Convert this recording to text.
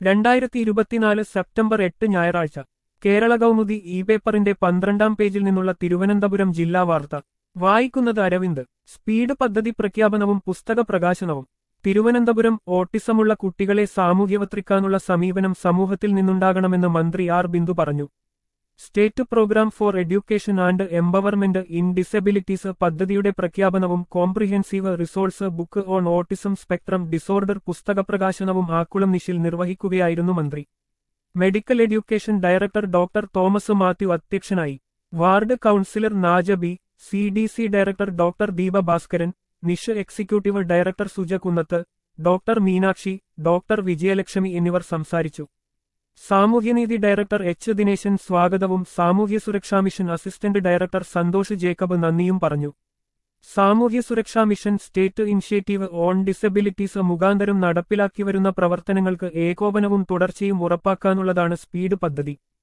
രണ്ടായിരത്തി ഇരുപത്തിനാല് സെപ്റ്റംബർ എട്ട് ഞായറാഴ്ച കേരള കൗമുദി ഇ പേപ്പറിന്റെ പന്ത്രണ്ടാം പേജിൽ നിന്നുള്ള തിരുവനന്തപുരം ജില്ലാ വാർത്ത വായിക്കുന്നത് അരവിന്ദ് സ്പീഡ് പദ്ധതി പ്രഖ്യാപനവും പുസ്തക പ്രകാശനവും തിരുവനന്തപുരം ഓട്ടിസമുള്ള കുട്ടികളെ സാമൂഹ്യവത്രിക്കാനുള്ള സമീപനം സമൂഹത്തിൽ നിന്നുണ്ടാകണമെന്ന് മന്ത്രി ആർ ബിന്ദു പറഞ്ഞു state program for education and empowerment in disabilities പദ്ധതിയുടെ പ്രഖ്യാപനവും comprehensive resource book on autism spectrum disorder പുസ്തക പ്രകാശനവും ആക്കുളം നിശിൽ നിർവഹിക്കുകയായിരുന്നു മന്ത്രി medical education director doctor Thomas Mathew അധ്യക്ഷനായി ward councillor Najabi C D C director doctor Deepa Bhaskaran NISH executive director Suja Kunnath doctor Meenakshi doctor Vijayalakshmi എന്നിവർ സംസാരിച്ചു സാമൂഹ്യനീതി ഡയറക്ടർ എച്ച് ദിനേശൻ സ്വാഗതവും സാമൂഹ്യ സുരക്ഷാ mission assistant director Santhosh Jacob നന്ദിയും പറഞ്ഞു സാമൂഹ്യ സുരക്ഷാ mission state initiative on disabilities മുഖാന്തരം നടപ്പിലാക്കി വരുന്ന പ്രവർത്തനങ്ങൾക്ക് ഏകോപനവും തുടർച്ചയും ഉറപ്പാക്കാനുള്ളതാണ് സ്പീഡ് പദ്ധതി